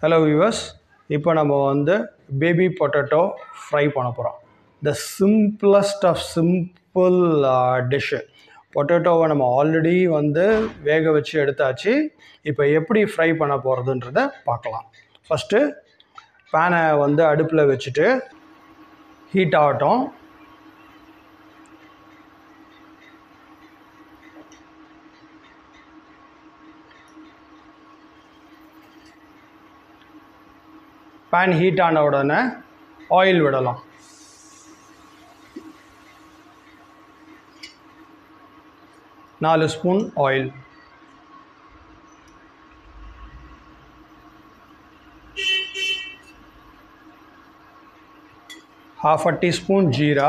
hello viewers இப்போ நம்ம வந்து பேபி பொட்டேட்டோ ஃப்ரை பண்ண போகிறோம் the simplest of simple dish பொட்டேட்டோவை நம்ம ஆல்ரெடி வந்து வேக வச்சு எடுத்தாச்சு இப்போ எப்படி ஃப்ரை பண்ண போகிறதுன்றத பார்க்கலாம் ஃபஸ்ட்டு பேனை வந்து அடுப்பில் வச்சுட்டு ஹீட் ஆகட்டும் பேன் ஹீட் ஆன உடனே ஆயில் விடலாம் நாலு spoon oil half a teaspoon jeera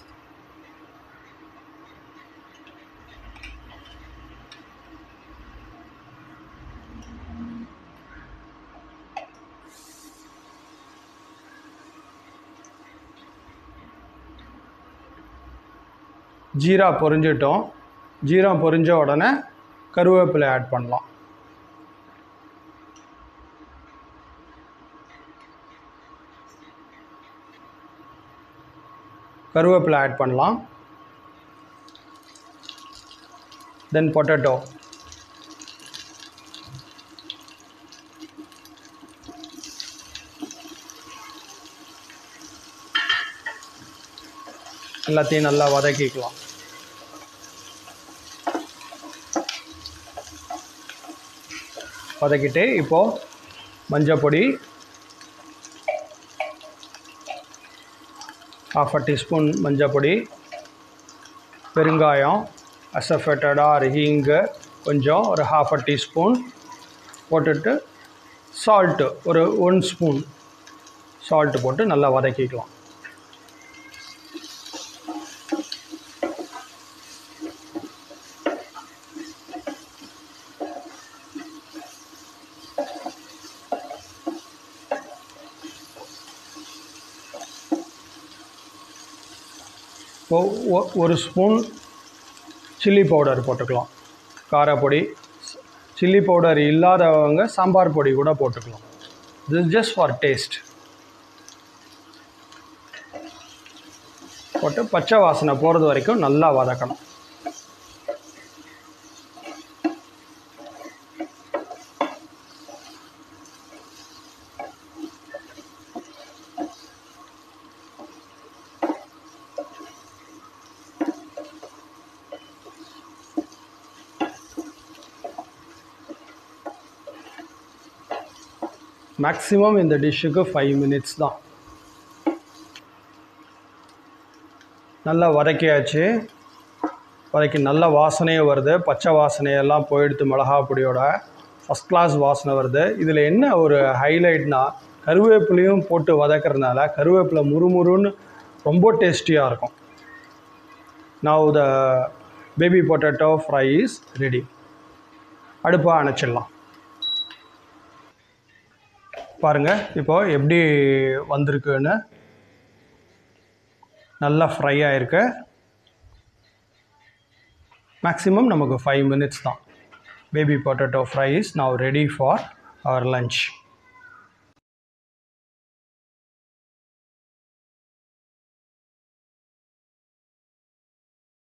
ஜீரா பொரிஞ்சிட்டோம் ஜீரா பொரிஞ்ச உடனே கருவேப்பிலை ஆட் பண்ணலாம் கருவேப்பிலை ஆட் பண்ணலாம் தென் பொட்டேட்டோ எல்லாத்தையும் நல்லா வதக்கிக்கலாம் வதக்கிட்டு இப்போது மஞ்சள் பொடி ஹாஃப் அ டீஸ்பூன் மஞ்சள் பொடி பெருங்காயம் அசஃபெட்டடாக ஒரு ஹீங்கு கொஞ்சம் ஒரு ஹாஃப் அ டீஸ்பூன் போட்டுட்டு சால்ட்டு ஒரு ஒன் ஸ்பூன் சால்ட்டு போட்டு நல்லா வதக்கிக்கலாம் இப்போ ஒ- ஒரு ஸ்பூன் சில்லி பவுடர் போட்டுக்கலாம் காரப்பொடி சில்லி பவுடர் இல்லாதவங்க சாம்பார் பொடி கூட போட்டுக்கலாம் திஸ் ஜஸ்ட் ஃபார் டேஸ்ட் போட்டு பச்சை வாசனை போகிறது வரைக்கும் நல்லா வதக்கணும் மேக்ஸிமம் இந்த டிஷ்ஷுக்கு ஃபைவ் மினிட்ஸ் தான் நல்லா வதக்கியாச்சு வதக்கி நல்ல வாசனையும் வருது பச்சை வாசனையெல்லாம் போயிடுத்து மிளகா பொடியோட ஃபஸ்ட் கிளாஸ் வாசனை வருது இதில் என்ன ஒரு ஹைலைட்னா கருவேப்பிலையும் போட்டு வதக்கறதுனால கருவேப்பிலை முறுமுறுன்னு ரொம்ப டேஸ்டியாக இருக்கும் நான் the baby potato fry is ready அடுப்பை அணைச்சிடலாம் பாருங்க இப்போ எப்படி வந்திருக்குன்னு நல்லா ஃப்ரை ஆயிருக்கு மேக்ஸிமம் நமக்கு ஃபைவ் மினிட்ஸ் தான் baby potato fry is now ready for our lunch